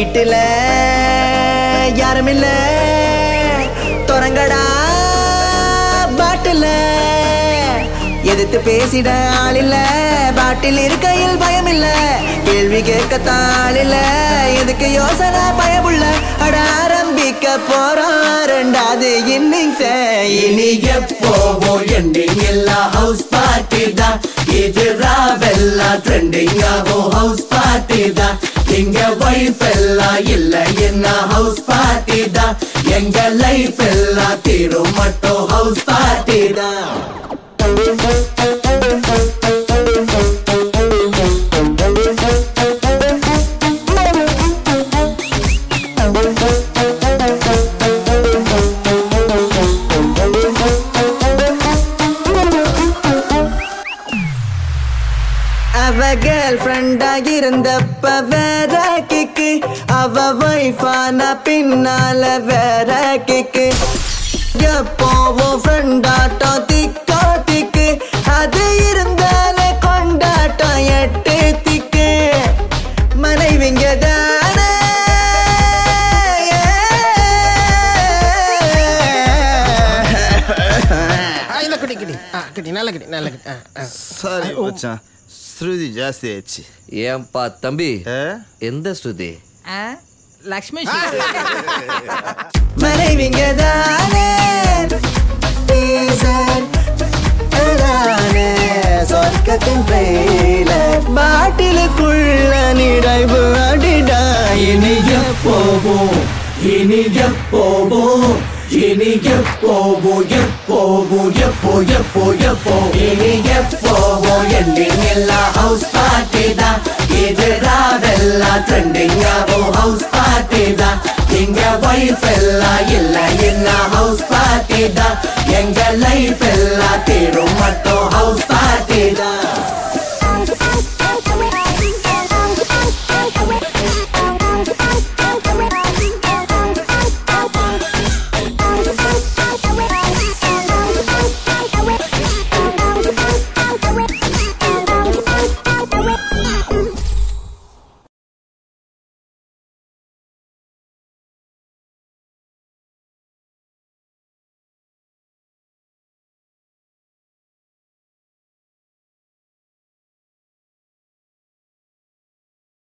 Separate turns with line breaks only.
வீட்டுல யாருமில்ல தொடங்கடா பாட்டுல எதிர்த்து பேசிட ஆள் இல்ல பாட்டில் இருக்கையில் பயம் இல்ல கேள்வி கேட்கத்தான் ஆள் இல்ல எதுக்கு யோசனை பயமுள்ள அட ஆரம்பிக்க போறோம் ரெண்டாவது இன்னிங்ஸ் இனி
எப்போவோ எண்டிங் எல்லாம் ஹவுஸ் பார்ட்டி தான் இது ராவெல்லாம் ட்ரெண்டிங் ஆகும் ஹவுஸ் பார்ட்டி தான் இங்க வைஃப் எல்லாம் இல்ல என்ன ஹவுஸ் பார்ட்டி தான் எங்க லைஃப் எல்லாம் தீரும் மட்டும் ஹவுஸ் பார்ட்டி தான்
அவ கேர்ள் ஃப்ரெண்டா இருந்தப்ப வேற கிக்கு அவ வைஃபான பின்னால வேற கிக்கு எப்போவும் ஃப்ரெண்டாட்டம் திக்கோ திக்கு அது இருந்தாலே கொண்டாட்டம் எட்டு திக்கு மனைவிங்க தானே
ஆ, இல்ல குடி குடி ஆ குடி நல்ல குடி நல்ல குடி ஆ, ஆ.
சாரி மச்சான் ஸ்ருதி ಜಾಸ್ತಿ ಆಯ್ತು
ஏன்பா தம்பி
ஏ?
எந்த ஸ்ருதி
லக்ஷ்மி
மனைவிங்க தானே டீசர் தானே சொர்க்கத்தின் ட்ரெயிலர் பாட்டிலுக்குள்ள நிறைவு அடிடா
இனி எப்போவோ இனி எப்போவோ இனி எப்போவோ எப்போவோ எப்போ எப்போ எப்போ இனி எப்போவோ எண்டிங் எல்லாம் ஹவுஸ் பார்ட்டி தான் இது ராவெல்லாம் ட்ரெண்டிங் ஆகும் ஹவுஸ் பார்ட்டி தான் இங்க வைஃப் எல்லாம் இல்ல என்ன ஹவுஸ் பார்ட்டி தான் எங்க லைஃப் எல்லாம் தீரும் மட்டும் ஹவுஸ்